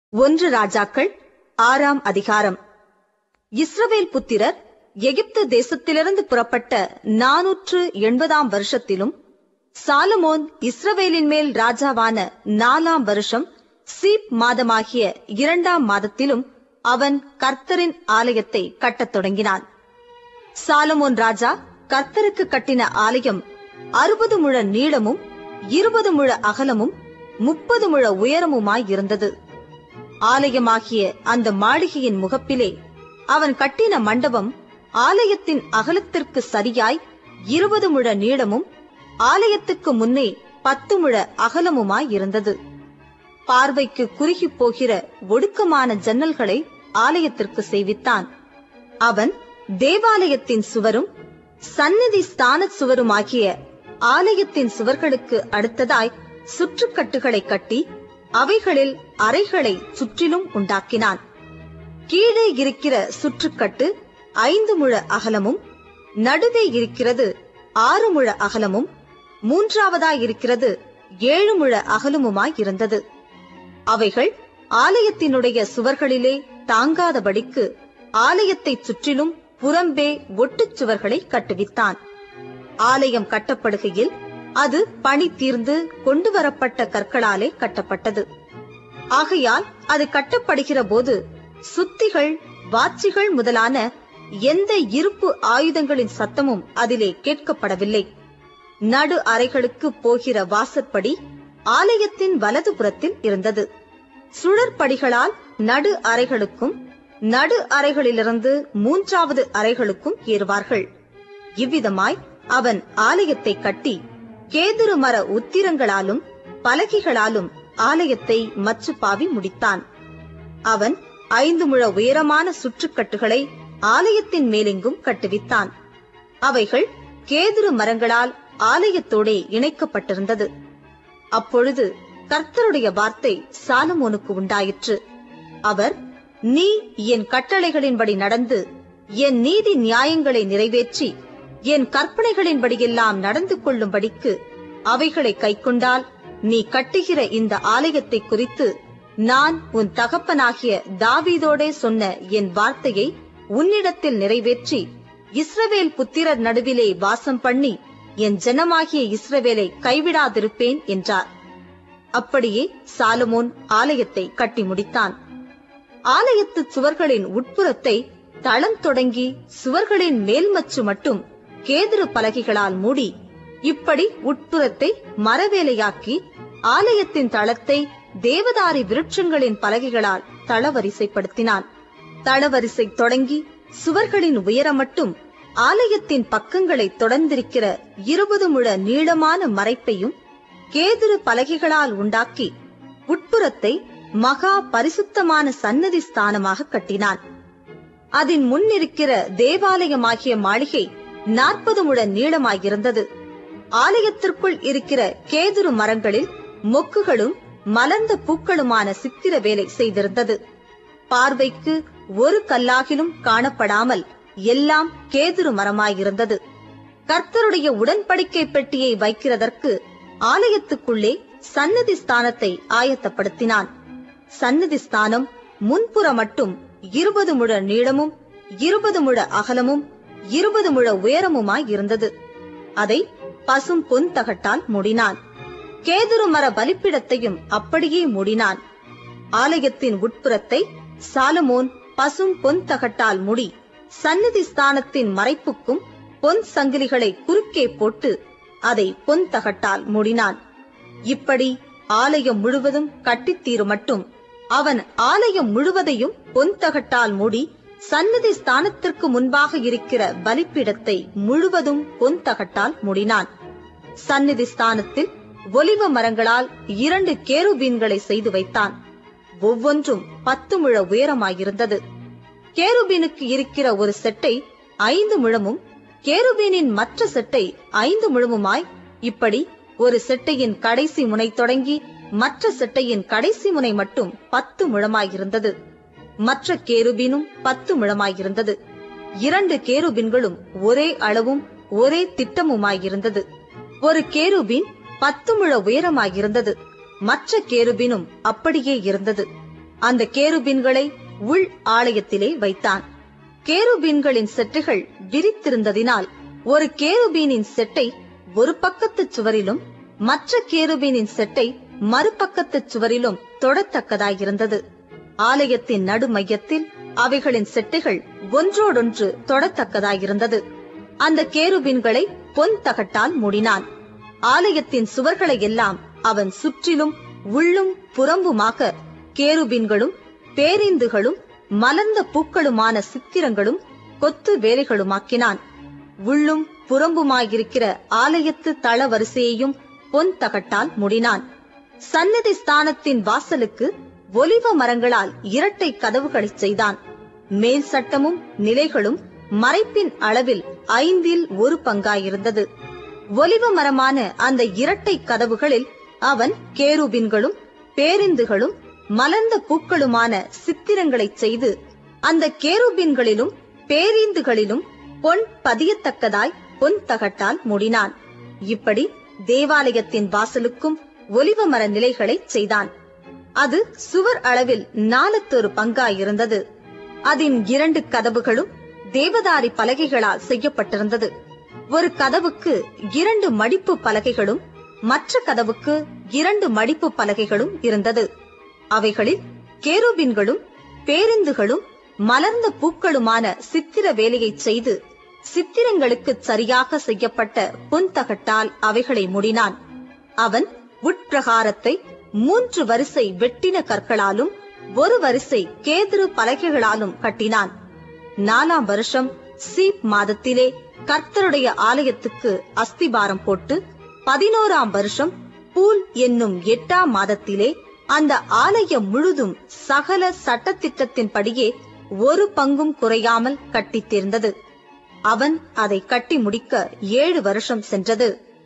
ஒன்று ராஜாக்கள் ஆறாம் அதிகாரம் இஸ்ரவேல் புத்திரர் எகிப்து தேசத்திலிருந்து புறப்பட்ட நாநூற்று எண்பதாம் வருஷத்திலும் சாலமோன் இஸ்ரவேலின் மேல் ராஜாவான நாலாம் வருஷம் சீப் மாதமாகிய இரண்டாம் மாதத்திலும் அவன் கர்த்தரின் ஆலயத்தை கட்டத் தொடங்கினான் சாலமோன் ராஜா கர்த்தருக்கு கட்டின ஆலயம் அறுபது முழ நீளமும் இருபது முழ அகலமும் முப்பது முழ உயரமுமாய் இருந்தது ஆலயமாகிய அந்த மாளிகையின் முகப்பிலே அவன் கட்டின மண்டபம் ஆலயத்தின் அகலத்திற்கு சரியாய் இருபது முழ நீளமும் ஆலயத்துக்கு முன்னே பத்து முழ அகலமுமாய் இருந்தது பார்வைக்கு குறுகிப் போகிற ஒடுக்கமான ஜன்னல்களை ஆலயத்திற்கு செய்வித்தான் அவன் தேவாலயத்தின் சுவரும் சந்நிதி ஸ்தான சுவருமாகிய ஆலயத்தின் சுவர்களுக்கு அடுத்ததாய் சுற்றுக்கட்டுகளை கட்டி அவைகளில் அறைகளை சுற்றிலும் உண்டாக்கினான் கீழே இருக்கிற சுற்றுக்கட்டு ஐந்து முழ அகலமும் நடுவே இருக்கிறது ஆறு முழ அகலமும் மூன்றாவதாய் இருக்கிறது ஏழு முழ அகலமுமாய் இருந்தது அவைகள் ஆலயத்தினுடைய சுவர்களிலே தாங்காதபடிக்கு ஆலயத்தைச் சுற்றிலும் புறம்பே ஒட்டுச் சுவர்களை கட்டுவித்தான் ஆலயம் கட்டப்படுகையில் அது பணி தீர்ந்து கொண்டு வரப்பட்ட கற்களாலே கட்டப்பட்டது ஆகையால் அது கட்டப்படுகிற போது சுத்திகள் வாட்சிகள் முதலான எந்த இருப்பு ஆயுதங்களின் சத்தமும் அதிலே கேட்கப்படவில்லை நடு அறைகளுக்கு போகிற வாசற்படி ஆலயத்தின் வலது புறத்தில் இருந்தது சுழற்படிகளால் நடு அறைகளுக்கும் நடு அறைகளிலிருந்து மூன்றாவது அறைகளுக்கும் ஏறுவார்கள் இவ்விதமாய் அவன் ஆலயத்தை கட்டி கேதுரு மர உத்திரங்களாலும் பலகைகளாலும் ஆலயத்தை மச்சுப்பாவி முடித்தான் அவன் ஐந்து முழ உயரமான சுற்றுக்கட்டுகளை ஆலயத்தின் மேலெங்கும் கட்டுவித்தான் அவைகள் கேதுரு மரங்களால் ஆலயத்தோடே இணைக்கப்பட்டிருந்தது அப்பொழுது கர்த்தருடைய வார்த்தை சாலமோனுக்கு உண்டாயிற்று அவர் நீ என் கட்டளைகளின்படி நடந்து என் நீதி நியாயங்களை நிறைவேற்றி என் கற்பனைகளின்படியெல்லாம் நடந்து கொள்ளும்படிக்கு அவைகளை கைக்கொண்டால் நீ கட்டுகிற இந்த ஆலயத்தை குறித்து நான் உன் தகப்பனாகிய தாவீதோடே சொன்ன என் வார்த்தையை உன்னிடத்தில் நிறைவேற்றி இஸ்ரவேல் புத்திரர் நடுவிலே வாசம் பண்ணி என் ஜனமாகிய இஸ்ரவேலை கைவிடாதிருப்பேன் என்றார் அப்படியே சாலமோன் ஆலயத்தை கட்டி முடித்தான் ஆலயத்து சுவர்களின் உட்புறத்தை தளம் தொடங்கி சுவர்களின் மேல்மச்சு மட்டும் கேதுரு பலகைகளால் மூடி இப்படி உட்புறத்தை மரவேலையாக்கி ஆலயத்தின் தளத்தை தேவதாரி விருட்சங்களின் பலகைகளால் தளவரிசைப்படுத்தினான் தளவரிசை தொடங்கி சுவர்களின் உயரம் மட்டும் ஆலயத்தின் பக்கங்களை தொடர்ந்திருக்கிற இருபது முழ நீளமான மறைப்பையும் கேதுரு பலகைகளால் உண்டாக்கி உட்புறத்தை மகா பரிசுத்தமான சன்னதி ஸ்தானமாக கட்டினான் அதன் முன்னிருக்கிற தேவாலயமாகிய மாளிகை நாற்பது முழ நீளமாயிருந்தது ஆலயத்திற்குள் இருக்கிற கேதுரு மரங்களில் மொக்குகளும் மலர்ந்த பூக்களுமான சித்திர வேலை செய்திருந்தது பார்வைக்கு ஒரு கல்லாகிலும் காணப்படாமல் எல்லாம் கேதுரு மரமாயிருந்தது கர்த்தருடைய உடன்படிக்கை பெட்டியை வைக்கிறதற்கு ஆலயத்துக்குள்ளே சன்னதி ஸ்தானத்தை ஆயத்தப்படுத்தினான் சன்னதி ஸ்தானம் முன்புற மட்டும் இருபது முழ நீளமும் இருபது முழ அகலமும் இருபது முழ உயரமுமாய் இருந்தது அதை பசும் பொன் தகட்டால் மூடினான் கேதுரு மர பலிப்பிடத்தையும் அப்படியே மூடினான் ஆலயத்தின் உட்புறத்தை சாலமோன் பசும் பொன் தகட்டால் முடி சந்நிதி ஸ்தானத்தின் மறைப்புக்கும் பொன் சங்கிலிகளை குறுக்கே போட்டு அதை பொன் தகட்டால் மூடினான் இப்படி ஆலயம் முழுவதும் கட்டித்தீரு மட்டும் அவன் ஆலயம் முழுவதையும் பொன் தகட்டால் மூடி சன்னதி ஸ்தானத்திற்கு முன்பாக இருக்கிற பலிப்பீடத்தை முழுவதும் பொன் தகட்டால் மூடினான் சந்நிதி ஸ்தானத்தில் ஒலிவ மரங்களால் இரண்டு கேருபீன்களை செய்து வைத்தான் ஒவ்வொன்றும் பத்து முழ உயரமாயிருந்தது கேருபீனுக்கு இருக்கிற ஒரு செட்டை ஐந்து முழமும் கேருபீனின் மற்ற செட்டை ஐந்து முழமுமாய் இப்படி ஒரு செட்டையின் கடைசி முனை தொடங்கி மற்ற செட்டையின் கடைசி முனை மட்டும் பத்து முழமாயிருந்தது மற்ற கேருபீனும் பத்து முழமாயிருந்தது இரண்டு கேருபீன்களும் ஒரே அளவும் ஒரே திட்டமுமாயிருந்தது ஒரு கேருபீன் பத்து முழ உயரமாயிருந்தது மற்ற கேருபீனும் அப்படியே இருந்தது அந்த கேருபீன்களை உள் ஆலயத்திலே வைத்தான் கேருபீன்களின் செட்டைகள் விரித்திருந்ததினால் ஒரு கேருபீனின் செட்டை ஒரு பக்கத்து சுவரிலும் மற்ற கேருபீனின் செட்டை மறுபக்கத்து சுவரிலும் தொடத்தக்கதாயிருந்தது ஆலயத்தின் நடு மையத்தில் அவைகளின் செட்டைகள் ஒன்றோடொன்று தொடத்தக்கதாயிருந்தது அந்த கேருபீன்களை பொன் தகட்டால் மூடினான் ஆலயத்தின் சுவர்களை எல்லாம் அவன் சுற்றிலும் உள்ளும் புறம்புமாக கேருபீன்களும் பேரிந்துகளும் மலர்ந்த பூக்களுமான சித்திரங்களும் கொத்து வேலைகளுமாக்கினான் உள்ளும் புறம்புமாயிருக்கிற ஆலயத்து தள வரிசையையும் பொன் தகட்டால் முடினான் சந்நிதி ஸ்தானத்தின் வாசலுக்கு ஒலிவ மரங்களால் இரட்டை கதவுகளைச் செய்தான் மேல் சட்டமும் நிலைகளும் மறைப்பின் அளவில் ஐந்தில் ஒரு பங்காயிருந்தது ஒலிவ மரமான அந்த இரட்டை கதவுகளில் அவன் கேருபின்களும் பேரிந்துகளும் மலர்ந்த பூக்களுமான சித்திரங்களைச் செய்து அந்த கேருபின்களிலும் பேரீந்துகளிலும் பொன் பதியத்தக்கதாய் பொன் தகட்டால் மூடினான் இப்படி தேவாலயத்தின் வாசலுக்கும் ஒலிவ மர நிலைகளைச் செய்தான் அது சுவர் அளவில் நாலத்தொரு பங்காயிருந்தது அதன் இரண்டு கதவுகளும் தேவதாரி பலகைகளால் செய்யப்பட்டிருந்தது ஒரு கதவுக்கு இரண்டு மடிப்பு பலகைகளும் மற்ற கதவுக்கு இரண்டு மடிப்பு பலகைகளும் இருந்தது அவைகளில் கேருபின்களும் பேருந்துகளும் மலர்ந்த பூக்களுமான சித்திர வேலையைச் செய்து சித்திரங்களுக்கு சரியாக செய்யப்பட்ட பொன்தகட்டால் அவைகளை முடினான் அவன் உட்பிரகாரத்தை மூன்று வரிசை வெட்டின கற்களாலும் ஒரு வரிசை கேதுரு பலகைகளாலும் கட்டினான் நாலாம் வருஷம் சீப் மாதத்திலே கர்த்தருடைய ஆலயத்துக்கு அஸ்திபாரம் போட்டு பதினோராம் வருஷம் பூல் என்னும் எட்டாம் மாதத்திலே அந்த ஆலயம் முழுதும் சகல சட்டத்திட்டத்தின்படியே ஒரு பங்கும் குறையாமல் கட்டித் தீர்ந்தது அவன் அதை கட்டி முடிக்க ஏழு வருஷம் சென்றது